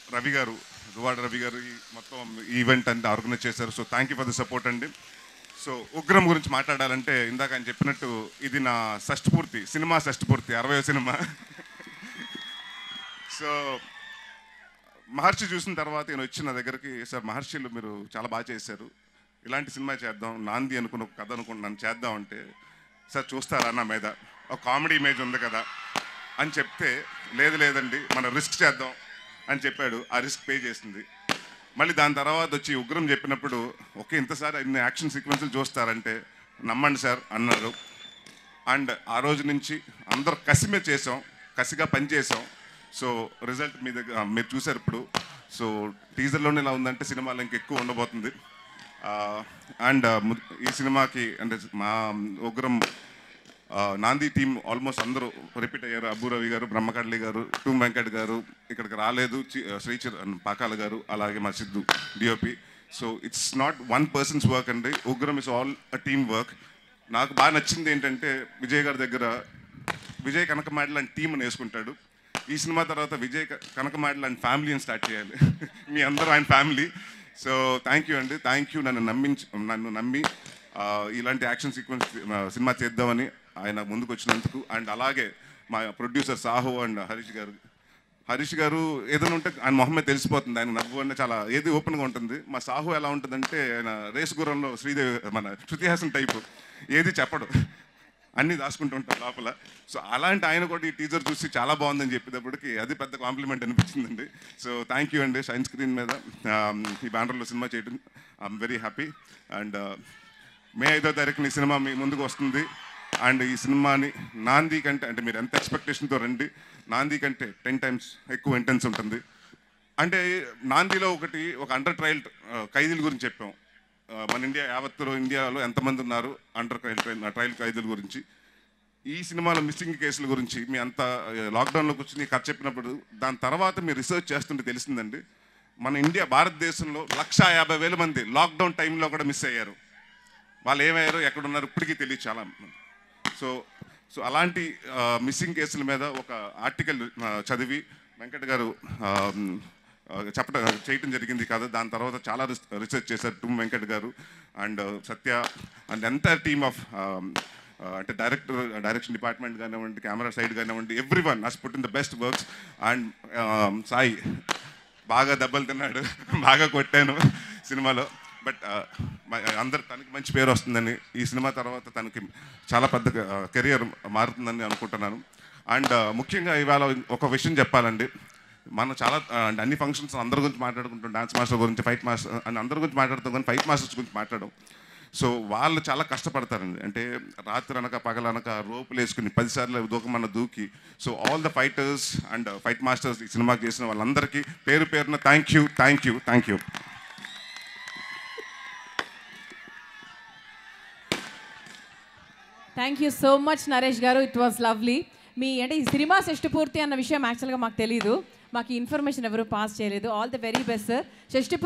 రవి గారు దువాడ రవి గారు ఈ మొత్తం ఈవెంట్ అంతా ఆర్గనైజ్ చేశారు so thank you for the support అండి సో ఉగ్రం గురించి మాట్లాడాలంటే ఇందాక ఆయన చెప్పినట్టు ఇది నా షష్ఠపూర్తి సినిమా షష్ఠపూర్తి అరవై సినిమా సో మహర్షి చూసిన తర్వాత నేను వచ్చిన దగ్గరికి సార్ మహర్షిలు మీరు చాలా బాగా చేశారు ఇలాంటి సినిమా చేద్దాం నాంది అనుకున్న ఒక కథ అనుకుంటున్నాను చేద్దాం అంటే సార్ చూస్తారా నా మీద ఒక కామెడీ ఇమేజ్ ఉంది కదా అని చెప్తే లేదు లేదండి మనం రిస్క్ చేద్దాం అని చెప్పాడు ఆ రిస్క్ పే చేసింది మళ్ళీ దాని తర్వాత వచ్చి ఉగ్రం చెప్పినప్పుడు ఓకే ఇంతసారి ఇన్ని యాక్షన్ సీక్వెన్సులు చూస్తారంటే నమ్మండి సార్ అన్నారు అండ్ ఆ రోజు నుంచి అందరు కసి మీద చేసాం కసిగా పని చేసాం సో రిజల్ట్ మీ దగ్గర మీరు చూసారు ఇప్పుడు సో టీజర్లోనే ఇలా ఉందంటే సినిమాలో ఇంకెక్కువ ఉండబోతుంది అండ్ ఈ సినిమాకి అంటే మా ఉగ్రం ఆ, నాంది టీం ఆల్మోస్ట్ అందరూ రిపీట్ అయ్యారు అబ్బు రవి గారు బ్రహ్మకడ్లి గారు టూమ్ వెంకట్ గారు ఇక్కడికి రాలేదు చి- శ్రీచర్ పాకాల గారు అలాగే మా Siddhu DOP so it's not one person's work అండి Ugram is all a team work నాకు బాగా నచ్చింది ఏంటంటే విజయ్ గారి దగ్గర విజయ్ కనకమాడి లాంటి టీంని వేసుకుంటాడు ఈ సినిమా తర్వాత విజయ్ క- కనకమాడి లాంటి ఫ్యామిలీని స్టార్ట్ చేయాలి మీ అందరూ ఆయన ఫ్యామిలీ సో థ్యాంక్ యూ అండి థ్యాంక్ యూ నన్ను నమ్మించి నన్ను నమ్మి ఆ, ఇలాంటి యాక్షన్ సీక్వెన్స్ సినిమా చేద్దామని ఆయన ముందుకు వచ్చినందుకు అండ్ అలాగే మా ప్రొడ్యూసర్ సాహు అండ్ హరీష్ గారు హరీష్ గారు ఏదైనా ఉంటే ఆయన మొహం మీద తెలిసిపోతుంది ఆయన నవ్వు అంటే చాలా ఏది ఓపెన్గా ఉంటుంది మా సాహు ఎలా ఉంటుందంటే ఆయన రేస్ గుర్రంలో శ్రీదేవి మన శృతిహాసన్ టైపు ఏది చెప్పడు అన్నీ దాచుకుంటూ ఉంటారు లోపల సో అలాంటి ఆయన కూడా ఈ టీజర్ చూసి చాలా బాగుందని చెప్పేటప్పటికి అది పెద్ద కాంప్లిమెంట్ అనిపించిందండి సో థ్యాంక్ యూ అండి షైన్ స్క్రీన్ మీద um, ఈ బ్యానర్లో సినిమా చేయడం I'm very happy and May ఐదో తారీఖున ఈ సినిమా మీ ముందుకు వస్తుంది అండ్ ఈ సినిమాని నాంది కంటే అంటే మీరు ఎంత ఎక్స్పెక్టేషన్తో రండి నాంది కంటే టెన్ టైమ్స్ ఎక్కువ ఇంటెన్స్ ఉంటుంది అంటే నాందిలో ఒకటి ఒక అండర్ ట్రయల్ ఖైదీల గురించి చెప్పాం ఆ, మన ఇండియా యావత్తులో ఇండియాలో ఎంతమంది ఉన్నారు అండర్ ట్రయల్ ట్రయల్ ఖైదీల గురించి ఈ సినిమాలో మిస్సింగ్ కేసుల గురించి మీ అంత లాక్డౌన్లో కూర్చుని కథ చెప్పినప్పుడు దాని తర్వాత మీరు రీసెర్చ్ చేస్తుంటే తెలిసిందండి మన ఇండియా భారతదేశంలో లక్షా యాభై వేల మంది లాక్డౌన్ టైంలో కూడా మిస్ అయ్యారు వాళ్ళు ఏమయ్యారు ఎక్కడున్నారు ఇప్పటికీ తెలియదు చాలా మంది సో సో అలాంటి మిస్సింగ్ కేసుల మీద ఒక ఆర్టికల్ చదివి వెంకట్ గారు ఆ, ఆ, చెప్పడం చేయటం జరిగింది కదా దాని తర్వాత చాలా రీసెర్చ్ చేశారు టుమ్ వెంకట్ గారు అండ్ సత్య అండ్ ఎంత టీమ్ ఆఫ్ అంటే డైరెక్టర్ డైరెక్షన్ డిపార్ట్మెంట్ కానివ్వండి కెమెరా సైడ్ కానివ్వండి everyone has put in the best works and Sai బాగా దెబ్బలు తిన్నాడు బాగా కొట్టాను సినిమాలో బట్ అందరు తనకి మంచి పేరు వస్తుందని ఈ సినిమా తర్వాత తనకి చాలా పెద్ద కెరియర్ మారుతుందని అనుకుంటున్నాను అండ్ ముఖ్యంగా ఇవాళ ఒక విషయం చెప్పాలండి మనం చాలా ఆ, అంటే అన్ని ఫంక్షన్స్ అందరి గురించి మాట్లాడుకుంటాం డాన్స్ మాస్టర్ గురించి ఫైట్ మాస్టర్ అని అందరి గురించి మాట్లాడుతాం కానీ ఫైట్ మాస్టర్స్ గురించి మాట్లాడడం సో వాళ్ళు చాలా కష్టపడతారండి అంటే రాత్రి అనక పగలనక రోపులు వేసుకుని పదిసార్లు దూకమన్న దూకి so all the fighters and fight masters ఈ సినిమాకి చేసిన వాళ్ళందరికీ పేరు పేరున thank you thank you thank you thank you so much Naresh గారు ఇట్ వాస్ లవ్లీ మీ అంటే ఈ సినిమా షష్టి పూర్తి అన్న విషయం యాక్చువల్గా మాకు తెలియదు మాకు ఇన్ఫర్మేషన్ ఎవరు పాస్ చేయలేదు all the very best sir షష్టి